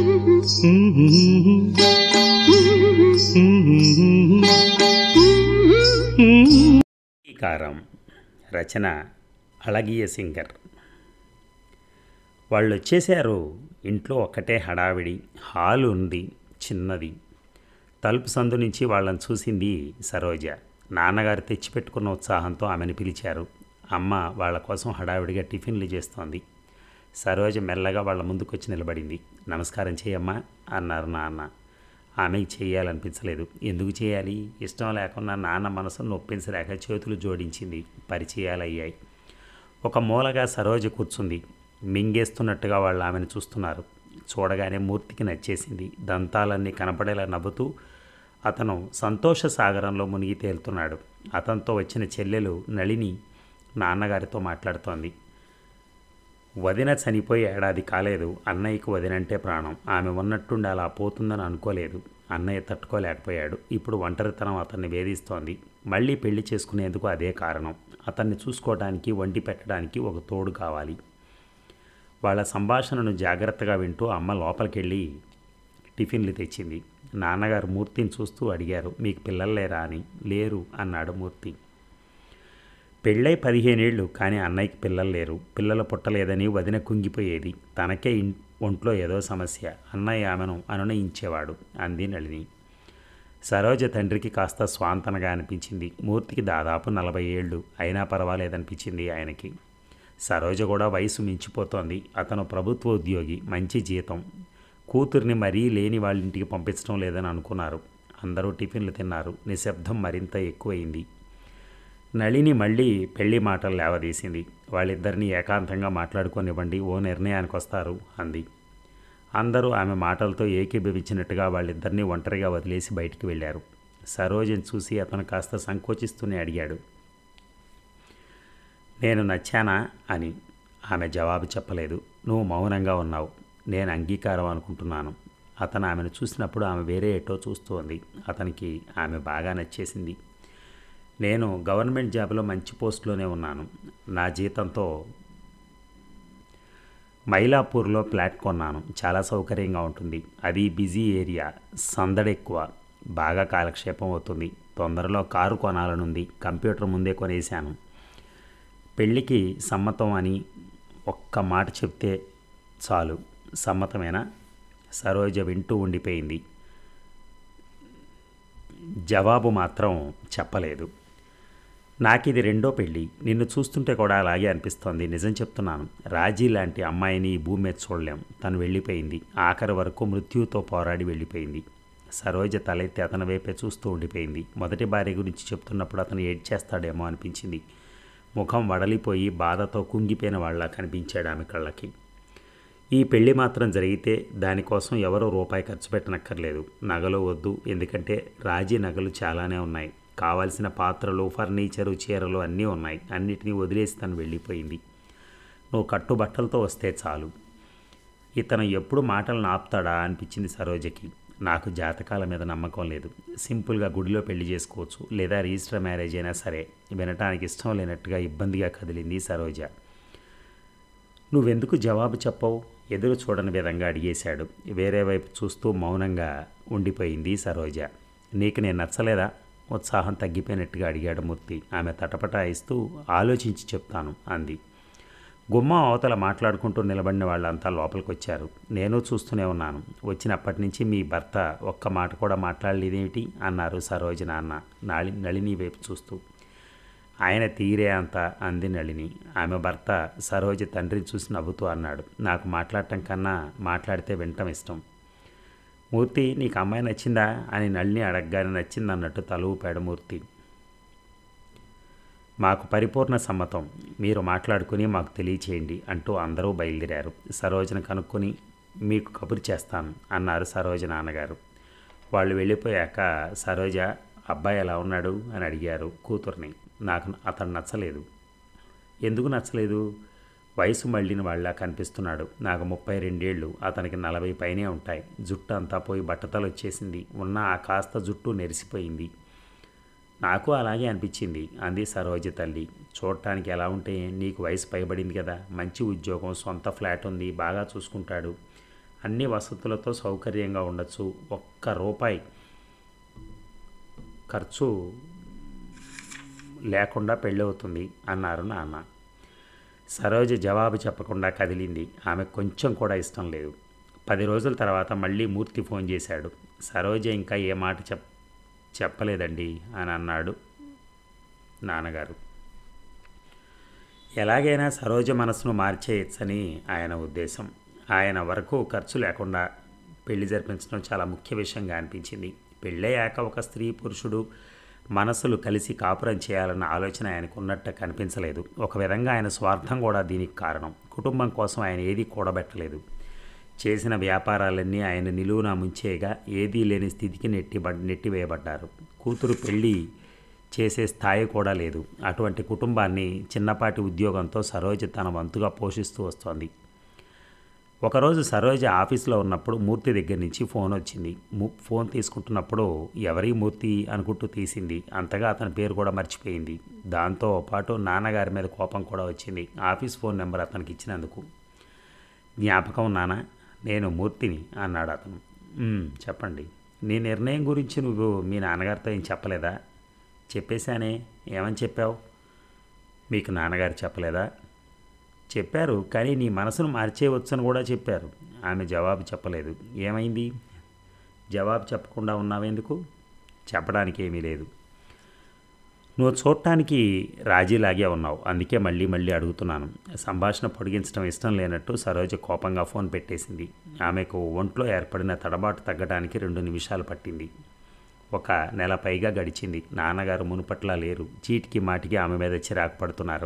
కారం రచన అళగియ సింగర్ వాళ్ళు వచ్చేసారు ఇంట్లో ఒక్కటే హడావిడి హాలు ఉంది చిన్నది తలుపు సందు నుంచి వాళ్ళని చూసింది సరోజ నాన్నగారు తెచ్చిపెట్టుకున్న ఉత్సాహంతో ఆమెను పిలిచారు అమ్మ వాళ్ళ కోసం హడావిడిగా టిఫిన్లు చేస్తోంది సరోజ మెల్లగా వాళ్ళ ముందుకొచ్చి నిలబడింది నమస్కారం చేయమ్మా అన్నారు నాన్న ఆమెకి చేయాలనిపించలేదు ఎందుకు చేయాలి ఇష్టం లేకుండా నాన్న మనసును నొప్పించలేక చేతులు జోడించింది పరిచయాలు అయ్యాయి ఒక మూలగా సరోజ కూర్చుంది మింగేస్తున్నట్టుగా వాళ్ళు ఆమెను చూస్తున్నారు చూడగానే మూర్తికి నచ్చేసింది దంతాలన్నీ కనపడేలా నవ్వుతూ అతను సంతోష సాగరంలో మునిగి తేలుతున్నాడు అతనితో వచ్చిన చెల్లెలు నళిని నాన్నగారితో మాట్లాడుతోంది వదిన చనిపోయి ఏడాది కాలేదు అన్నయ్యకు వదినంటే ప్రాణం ఆమె ఉన్నట్టుండి అలా పోతుందని అనుకోలేదు అన్నయ్య తట్టుకోలేకపోయాడు ఇప్పుడు ఒంటరితనం అతన్ని వేధిస్తోంది మళ్ళీ పెళ్లి చేసుకునేందుకు అదే కారణం అతన్ని చూసుకోవడానికి వండి పెట్టడానికి ఒక తోడు కావాలి వాళ్ళ సంభాషణను జాగ్రత్తగా వింటూ అమ్మ లోపలికెళ్ళి టిఫిన్లు తెచ్చింది నాన్నగారు మూర్తిని చూస్తూ అడిగారు మీకు పిల్లలు లేరా అని లేరు అన్నాడు మూర్తి పెళ్ళై పదిహేనేళ్ళు కానీ అన్నయ్యకి పిల్లలు లేరు పిల్లలు పుట్టలేదని వదిన కుంగిపోయేది తనకే ఇన్ ఒంట్లో ఏదో సమస్య అన్నయ్య ఆమెను అనునయించేవాడు అంది నళిని సరోజ తండ్రికి కాస్త స్వాంతనగా అనిపించింది మూర్తికి దాదాపు నలభై ఏళ్ళు అయినా పర్వాలేదనిపించింది ఆయనకి సరోజ కూడా వయసు మించిపోతోంది అతను ప్రభుత్వ ఉద్యోగి మంచి జీతం కూతుర్ని మరీ లేని వాళ్ళ ఇంటికి పంపించడం లేదని అనుకున్నారు అందరూ టిఫిన్లు తిన్నారు నిశ్శబ్దం మరింత ఎక్కువైంది నళిని మళ్ళీ పెళ్లి మాటలు లేవదీసింది వాళ్ళిద్దరినీ ఏకాంతంగా మాట్లాడుకోనివ్వండి ఓ నిర్ణయానికి వస్తారు అంది అందరూ ఆమె మాటలతో ఏకీభవించినట్టుగా వాళ్ళిద్దరినీ ఒంటరిగా వదిలేసి బయటికి వెళ్ళారు సరోజని చూసి అతను కాస్త సంకోచిస్తూనే అడిగాడు నేను నచ్చానా అని ఆమె జవాబు చెప్పలేదు నువ్వు మౌనంగా ఉన్నావు నేను అంగీకారం అనుకుంటున్నాను అతను ఆమెను చూసినప్పుడు ఆమె వేరే ఎటో చూస్తోంది అతనికి ఆమె బాగా నచ్చేసింది నేను గవర్నమెంట్ జాబ్లో మంచి పోస్ట్లోనే ఉన్నాను నా జీతంతో మైలాపూర్లో ఫ్లాట్ కొన్నాను చాలా సౌకర్యంగా ఉంటుంది అది బిజీ ఏరియా సందడి ఎక్కువ బాగా కాలక్షేపం అవుతుంది తొందరలో కారు కొనాలనుంది కంప్యూటర్ ముందే కొనేశాను పెళ్ళికి సమ్మతం అని ఒక్క మాట చెప్తే చాలు సమ్మతమేనా సరోజ వింటూ ఉండిపోయింది జవాబు మాత్రం చెప్పలేదు నాకు ఇది రెండో పెళ్ళి నిన్ను చూస్తుంటే కూడా అలాగే అనిపిస్తోంది నిజం చెప్తున్నాను రాజీ లాంటి అమ్మాయిని ఈ భూమి మీద చూడలేం తను వెళ్ళిపోయింది ఆఖరి వరకు మృత్యువుతో పోరాడి వెళ్ళిపోయింది సరోజ తలెత్తి అతని వైపే చూస్తూ ఉండిపోయింది మొదటి భార్య గురించి చెప్తున్నప్పుడు అతను ఏడ్చేస్తాడేమో అనిపించింది ముఖం వడలిపోయి బాధతో కుంగిపోయిన వాళ్ళ కనిపించాడు ఆమె కళ్ళకి ఈ పెళ్లి మాత్రం జరిగితే దానికోసం ఎవరో రూపాయి ఖర్చు పెట్టనక్కర్లేదు నగలు వద్దు ఎందుకంటే రాజీ నగలు చాలానే ఉన్నాయి కావలసిన పాత్రలు ఫర్నిచరు చీరలు అన్నీ ఉన్నాయి అన్నిటినీ వదిలేసి తను వెళ్ళిపోయింది నువ్వు కట్టుబట్టలతో వస్తే చాలు ఇతను ఎప్పుడు మాటలను ఆపుతాడా అనిపించింది సరోజకి నాకు జాతకాల మీద నమ్మకం లేదు సింపుల్గా గుడిలో పెళ్లి చేసుకోవచ్చు లేదా రిజిస్టర్ మ్యారేజ్ అయినా సరే వినటానికి ఇష్టం లేనట్టుగా ఇబ్బందిగా కదిలింది సరోజ నువ్వెందుకు జవాబు చెప్పవు ఎదురు చూడని విధంగా అడిగేశాడు వేరే వైపు చూస్తూ మౌనంగా ఉండిపోయింది సరోజ నీకు నేను నచ్చలేదా ఉత్సాహం తగ్గిపోయినట్టుగా అడిగాడు మూర్తి ఆమె తటపటాయిస్తూ ఆలోచించి చెప్తాను అంది గుమ్మ అవతల మాట్లాడుకుంటూ నిలబడిన వాళ్ళంతా లోపలికి వచ్చారు నేను చూస్తూనే ఉన్నాను వచ్చినప్పటి నుంచి మీ భర్త ఒక్క మాట కూడా మాట్లాడలేదేమిటి అన్నారు సరోజ నాన్న నాళి నళిని వైపు చూస్తూ ఆయన తీరే అంత అంది నళిని ఆమె భర్త సరోజ తండ్రిని చూసి నవ్వుతూ అన్నాడు నాకు మాట్లాడటం కన్నా మాట్లాడితే వినటం ఇష్టం మూర్తి నీకు అమ్మాయి నచ్చిందా అని నళిని అడగగానే నచ్చింది అన్నట్టు తల ఊపాడు మూర్తి మాకు పరిపూర్ణ సమ్మతం మీరు మాట్లాడుకుని మాకు తెలియచేయండి అంటూ అందరూ బయలుదేరారు సరోజన కనుక్కొని మీకు కబురు చేస్తాను అన్నారు సరోజ నాన్నగారు వాళ్ళు వెళ్ళిపోయాక సరోజ అబ్బాయి ఎలా ఉన్నాడు అని అడిగారు కూతుర్ని నాకు అతను నచ్చలేదు ఎందుకు నచ్చలేదు వయసు మళ్ళిన వాళ్ళ కనిపిస్తున్నాడు నాకు ముప్పై రెండేళ్ళు అతనికి నలభై పైనే ఉంటాయి జుట్టు అంతా పోయి బట్టతలు వచ్చేసింది ఉన్న ఆ కాస్త జుట్టు నెరిసిపోయింది నాకు అలాగే అనిపించింది అంది సరోజ తల్లి చూడటానికి ఎలా ఉంటే నీకు వయసు పైబడింది కదా మంచి ఉద్యోగం సొంత ఫ్లాట్ ఉంది బాగా చూసుకుంటాడు అన్ని వసతులతో సౌకర్యంగా ఉండొచ్చు ఒక్క రూపాయి ఖర్చు లేకుండా పెళ్ళి అవుతుంది అన్నారు నాన్న సరోజ జవాబు చెప్పకుండా కదిలింది ఆమె కొంచెం కూడా ఇష్టం లేదు పది రోజుల తర్వాత మళ్ళీ మూర్తి ఫోన్ చేశాడు సరోజ ఇంకా ఏ మాట చెప్ చెప్పలేదండి అని అన్నాడు నాన్నగారు ఎలాగైనా సరోజ మనసును మార్చేయచ్చని ఆయన ఉద్దేశం ఆయన వరకు ఖర్చు లేకుండా పెళ్లి జరిపించడం చాలా ముఖ్య విషయంగా అనిపించింది పెళ్ళయ్యాక ఒక స్త్రీ పురుషుడు మనసులు కలిసి కాపురం చేయాలన్న ఆలోచన ఆయనకు ఉన్నట్టు కనిపించలేదు ఒక విధంగా ఆయన స్వార్థం కూడా దీనికి కారణం కుటుంబం కోసం ఆయన ఏదీ కూడబెట్టలేదు చేసిన వ్యాపారాలన్నీ ఆయన నిలువున ముంచేయగా ఏదీ లేని స్థితికి నెట్టి నెట్టివేయబడ్డారు కూతురు పెళ్ళి చేసే స్థాయి కూడా లేదు అటువంటి కుటుంబాన్ని చిన్నపాటి ఉద్యోగంతో సరోజ తన వంతుగా పోషిస్తూ వస్తోంది ఒకరోజు సరోజ ఆఫీస్లో ఉన్నప్పుడు మూర్తి దగ్గర నుంచి ఫోన్ వచ్చింది ము- ఫోన్ తీసుకుంటున్నప్పుడు ఎవరి మూర్తి అనుకుంటూ తీసింది అంతగా అతని పేరు కూడా మర్చిపోయింది దాంతో పాటు నాన్నగారి మీద కోపం కూడా వచ్చింది ఆఫీస్ ఫోన్ నెంబర్ అతనికి ఇచ్చినందుకు జ్ఞాపకం నాన్న నేను మూర్తిని అన్నాడు అతను "ఉమ్, చెప్పండి నీ నిర్ణయం గురించి నువ్వు మీ నాన్నగారితో ఏం చెప్పలేదా చెప్పేశానే ఏమని చెప్పావు మీకు నాన్నగారు చెప్పలేదా చెప్పారు కానీ నీ మనసును మార్చేయవచ్చని కూడా చెప్పారు ఆమె జవాబు చెప్పలేదు ఏమైంది జవాబు చెప్పకుండా ఉన్నావెందుకు చెప్పడానికి ఏమీ లేదు నువ్వు చూడటానికి రాజీలాగే ఉన్నావు అందుకే మళ్ళీ మళ్ళీ అడుగుతున్నాను సంభాషణ పొడిగించడం ఇష్టం లేనట్టు సరోజ కోపంగా ఫోన్ పెట్టేసింది ఆమెకు ఒంట్లో ఏర్పడిన తడబాటు తగ్గడానికి రెండు నిమిషాలు పట్టింది ఒక నెల పైగా గడిచింది నాన్నగారు మునుపట్లా లేరు చీటికి మాటికి ఆమె మీద చిరాకు పడుతున్నారు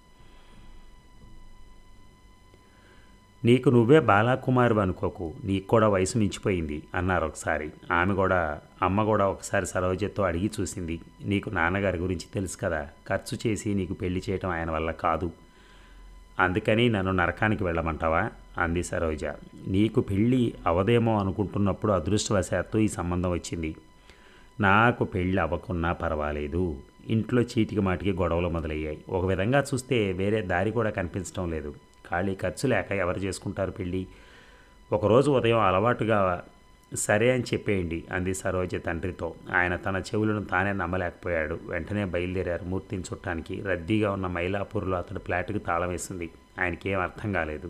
నీకు నువ్వే బాలాకుమారు అనుకోకు నీకు కూడా వయసు మించిపోయింది అన్నారు ఒకసారి ఆమె కూడా అమ్మ కూడా ఒకసారి సరోజతో అడిగి చూసింది నీకు నాన్నగారి గురించి తెలుసు కదా ఖర్చు చేసి నీకు పెళ్లి చేయటం ఆయన వల్ల కాదు అందుకని నన్ను నరకానికి వెళ్ళమంటావా అంది సరోజ నీకు పెళ్ళి అవదేమో అనుకుంటున్నప్పుడు అదృష్టవశాత్తు ఈ సంబంధం వచ్చింది నాకు పెళ్ళి అవ్వకున్నా పర్వాలేదు ఇంట్లో చీటికి మాటికి గొడవలు మొదలయ్యాయి ఒక విధంగా చూస్తే వేరే దారి కూడా కనిపించడం లేదు ఖాళీ ఖర్చు లేక ఎవరు చేసుకుంటారు పెళ్ళి ఒకరోజు ఉదయం అలవాటుగా సరే అని చెప్పేయండి అంది సరోజ తండ్రితో ఆయన తన చెవులను తానే నమ్మలేకపోయాడు వెంటనే బయలుదేరారు మూర్తిని చుట్టానికి రద్దీగా ఉన్న మైలాపూర్లో అతడు ఫ్లాట్కి తాళం వేసింది ఆయనకి ఏం అర్థం కాలేదు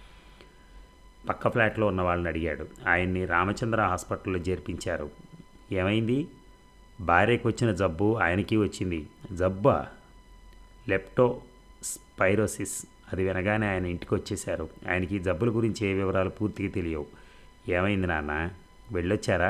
పక్క ఫ్లాట్లో ఉన్న వాళ్ళని అడిగాడు ఆయన్ని రామచంద్ర హాస్పిటల్లో చేర్పించారు ఏమైంది భార్యకు వచ్చిన జబ్బు ఆయనకి వచ్చింది జబ్బా లెప్టో స్పైరోసిస్ అది వినగానే ఆయన ఇంటికి వచ్చేశారు ఆయనకి ఈ జబ్బుల గురించి ఏ వివరాలు పూర్తిగా తెలియవు ఏమైంది నాన్న వెళ్ళొచ్చారా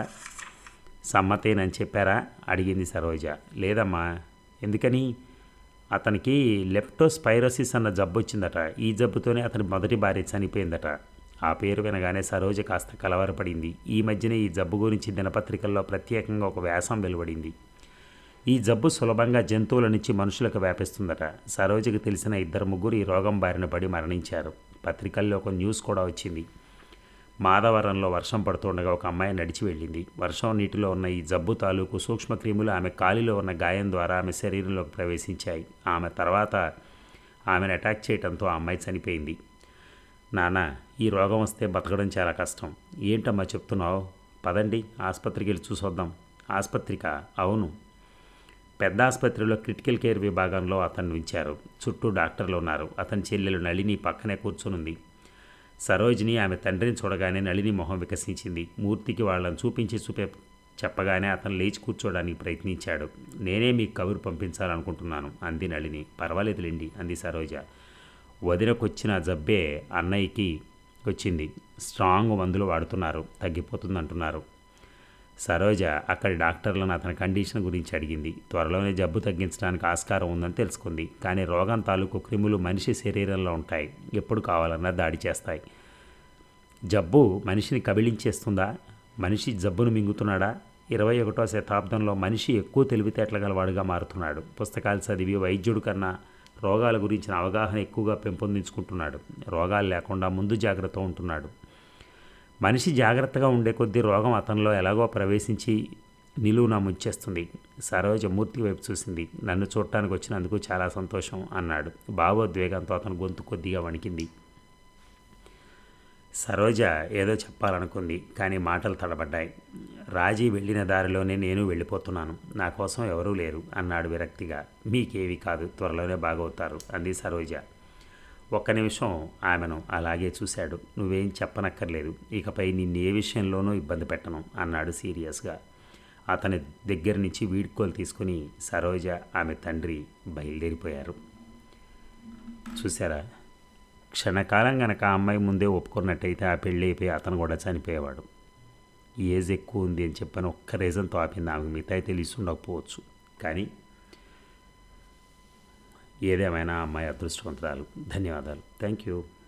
సమ్మతేనని చెప్పారా అడిగింది సరోజ లేదమ్మా ఎందుకని అతనికి లెప్టోస్పైరోసిస్ అన్న జబ్బు వచ్చిందట ఈ జబ్బుతోనే అతని మొదటి భార్య చనిపోయిందట ఆ పేరు వినగానే సరోజ కాస్త కలవరపడింది ఈ మధ్యనే ఈ జబ్బు గురించి దినపత్రికల్లో ప్రత్యేకంగా ఒక వ్యాసం వెలువడింది ఈ జబ్బు సులభంగా జంతువుల నుంచి మనుషులకు వ్యాపిస్తుందట సరోజకి తెలిసిన ఇద్దరు ముగ్గురు ఈ రోగం బారిన పడి మరణించారు పత్రికల్లో ఒక న్యూస్ కూడా వచ్చింది మాధవరంలో వర్షం పడుతుండగా ఒక అమ్మాయి నడిచి వెళ్ళింది వర్షం నీటిలో ఉన్న ఈ జబ్బు తాలూకు సూక్ష్మక్రిములు ఆమె కాలిలో ఉన్న గాయం ద్వారా ఆమె శరీరంలోకి ప్రవేశించాయి ఆమె తర్వాత ఆమెను అటాక్ చేయడంతో ఆ అమ్మాయి చనిపోయింది నాన్న ఈ రోగం వస్తే బతకడం చాలా కష్టం ఏంటమ్మా చెప్తున్నావు పదండి ఆసుపత్రికి వెళ్ళి చూసొద్దాం ఆసుపత్రిక అవును పెద్ద ఆసుపత్రిలో క్రిటికల్ కేర్ విభాగంలో అతన్ని ఉంచారు చుట్టూ డాక్టర్లు ఉన్నారు అతని చెల్లెలు నళిని పక్కనే కూర్చునుంది సరోజిని ఆమె తండ్రిని చూడగానే నళిని మొహం వికసించింది మూర్తికి వాళ్ళని చూపించి చూపే చెప్పగానే అతను లేచి కూర్చోడానికి ప్రయత్నించాడు నేనే మీకు కబురు పంపించాలనుకుంటున్నాను అంది నళిని పర్వాలేదులేండి అంది సరోజ వదినకొచ్చిన జబ్బే అన్నయ్యకి వచ్చింది స్ట్రాంగ్ మందులు వాడుతున్నారు తగ్గిపోతుందంటున్నారు సరోజ అక్కడి డాక్టర్లను అతని కండిషన్ గురించి అడిగింది త్వరలోనే జబ్బు తగ్గించడానికి ఆస్కారం ఉందని తెలుసుకుంది కానీ రోగం తాలూకు క్రిములు మనిషి శరీరంలో ఉంటాయి ఎప్పుడు కావాలన్నా దాడి చేస్తాయి జబ్బు మనిషిని కబిళించేస్తుందా మనిషి జబ్బును మింగుతున్నాడా ఇరవై ఒకటో శతాబ్దంలో మనిషి ఎక్కువ తెలివితేటల గలవాడుగా మారుతున్నాడు పుస్తకాలు చదివి వైద్యుడు కన్నా రోగాల గురించిన అవగాహన ఎక్కువగా పెంపొందించుకుంటున్నాడు రోగాలు లేకుండా ముందు జాగ్రత్త ఉంటున్నాడు మనిషి జాగ్రత్తగా ఉండే కొద్దీ రోగం అతనిలో ఎలాగో ప్రవేశించి నిలువున ముంచేస్తుంది సరోజ మూర్తి వైపు చూసింది నన్ను చూడటానికి వచ్చినందుకు చాలా సంతోషం అన్నాడు భావోద్వేగంతో అతని గొంతు కొద్దిగా వణికింది సరోజ ఏదో చెప్పాలనుకుంది కానీ మాటలు తడబడ్డాయి రాజీ వెళ్ళిన దారిలోనే నేను వెళ్ళిపోతున్నాను నా కోసం ఎవరూ లేరు అన్నాడు విరక్తిగా మీకేవి కాదు త్వరలోనే బాగవుతారు అంది సరోజ ఒక్క నిమిషం ఆమెను అలాగే చూశాడు నువ్వేం చెప్పనక్కర్లేదు ఇకపై నిన్ను ఏ విషయంలోనూ ఇబ్బంది పెట్టను అన్నాడు సీరియస్గా అతని దగ్గర నుంచి వీడ్కోలు తీసుకుని సరోజ ఆమె తండ్రి బయలుదేరిపోయారు చూసారా క్షణకాలం గనక ఆ అమ్మాయి ముందే ఒప్పుకున్నట్టయితే ఆ పెళ్ళి అయిపోయి అతను కూడా చనిపోయేవాడు ఏజ్ ఎక్కువ ఉంది అని చెప్పని ఒక్క రీజన్తో ఆపింది ఆమెకు మిగతా తెలిసి ఉండకపోవచ్చు కానీ ఏదేమైనా ఆ అమ్మాయి అదృష్టవంతురాలు ధన్యవాదాలు థ్యాంక్ యూ